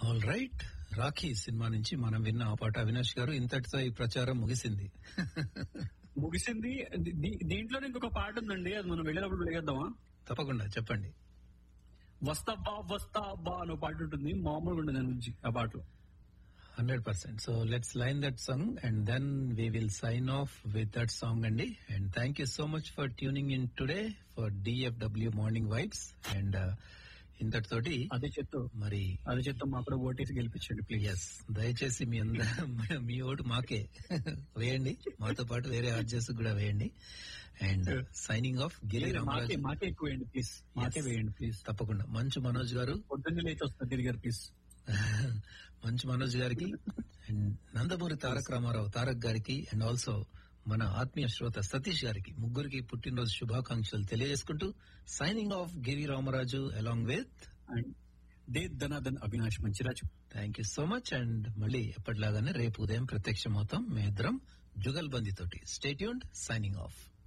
all right Rakhi cinema నుంచి మనం విన్న ఆ పాట అవినాష్ గారు ఇంతటితో ఈ ప్రచారం ముగిసింది ముగిసింది దీ- దీ- దీంట్లో ఇంకొక పాట ఉందండి అది మనం వెళ్ళినప్పుడు వెళ్ళేద్దామా తప్పకుండా చెప్పండి వస్తా బా వస్తా బా అనే పాట ఉంటుంది మామూలుగా ఉండదు దాని నుంచి ఆ పాటలో hundred percent so let's line that song and then we will sign off with that song అండి and thank you so much for tuning in today for DFW morning vibes and ఇంతటితోటి అదే చెప్తూ మరి అదే చెప్తూ మా కూడా ఓటేసి గెలిపించండి ప్లీజ్ ఎస్ దయచేసి మీ అందరూ మీ ఓటు మాకే వేయండి మాతో పాటు వేరే ఆర్జెస్ కూడా వేయండి అండ్ సైనింగ్ ఆఫ్ గిరి మాకే రామరాజు మాకే ఎక్కువ వేయండి ప్లీజ్ మాకే వేయండి ప్లీజ్ తప్పకుండా మంచు మనోజ్ గారు పొద్దున్నే లేచి వస్తుంది తిరిగారు ప్లీజ్ మంచు మనోజ్ గారికి అండ్ నందమూరి తారక రామారావు తారక్ గారికి అండ్ ఆల్సో మన ఆత్మీయ శ్రోత సతీష్ గారికి ముగ్గురికి పుట్టినరోజు శుభాకాంక్షలు తెలియజేసుకుంటూ signing off Giri Ramaraju along with and the Dhanadhan Avinash Manchiraju thank you so much and మళ్ళీ ఎప్పటిలాగానే రేపు ఉదయం ప్రత్యక్షమవుతాం మీ ఇద్దరం జుగల్బందీ తోటి స్టేట్యూన్ సైనింగ్ ఆఫ్